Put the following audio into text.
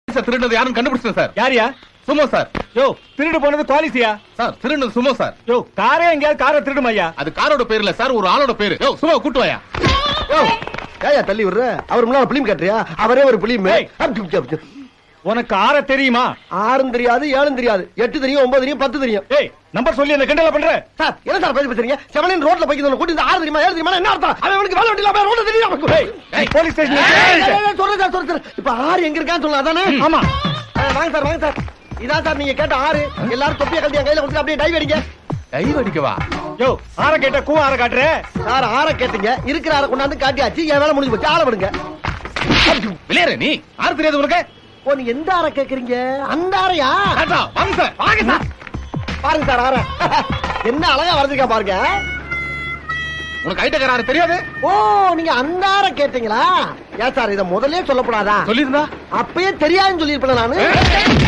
Sir திருடுனது யாரும் கண்டுபிடிச்சேன் sir யாரியா சுமோ சார் யோ திருடு போனது குவாலிசியா சார் திருடுனது சுமோ சார் யோ காரே எங்கேயாவது காரை திருடுமையா அது காரோட பேர் இல்ல சார் ஒரு ஆளோட பேரு யோ சுமோ கூட்டு வாயா ஏயா தள்ளி விடுற அவர் முன்னால பிலிம் கட்டுறியா அவரே ஒரு பிலிம் ஏய். உனக்கு ஆற தெரியுமா ஆறும் தெரியாது ஏழும் தெரியாது எட்டு தெரியும் ஒன்பது தெரியும் பத்து தெரியும் ஏய் நம்பர் சொல்லி அந்த கிண்டல பண்ற சார் என்ன சார் பேசி பேசுறீங்க செவனின் ரோட்ல போய்க்கு கூட்டி ஆறு தெரியுமா ஏழு தெரியுமா என்ன அர்த்தம் அவன் அவனுக்கு வேலை வெட்டில ரோட்ல தெரியும் அவனுக்கு. ஏய் ஏய். போலீஸ் ஏய், ஏய், ஏய், ஸ்டேஷன் ஏய், சொல்றேன் சார் சொல்றேன் சார் இப்ப ஆறு எங்க இருக்கான்னு சொல்லலாம் அதானே ஆமா ஆ, வாங்க சார் வாங்க சார் இதான் சார் நீங்க கேட்ட ஆறு எல்லாரும் தொப்பியை கழட்டி என் கையில கொடுத்து அப்படியே டைவ் அடிங்க கை வடிக்கவா யோ ஆற கேட்ட கூ ஆற காட்டுற சார் ஆற கேட்டீங்க இருக்கிற ஆற கொண்டாந்து காட்டியாச்சு என் வேலை முடிஞ்சு போச்சு ஆள விடுங்க விளையாடு நீ யாரு தெரியாது உனக்கு ஓ நீ எந்த ஆற கேக்குறீங்க அந்த ஆறையா டாடா, வாங்க சார் வாங்க சார் பாருங்க சார் ஆற என்ன அழகா வரைஞ்சிருக்கா பாருங்க உனக்கு ஐட்டக்காரர் தெரியாது ஓ நீங்க அந்த ஆற கேட்டீங்களா ஏன் சார் இத முதல்லயே சொல்லக்கூடாதா சொல்லியிருந்தா அப்பயே தெரியாதுன்னு சொல்லிருப்பேன் நானு ஏய்,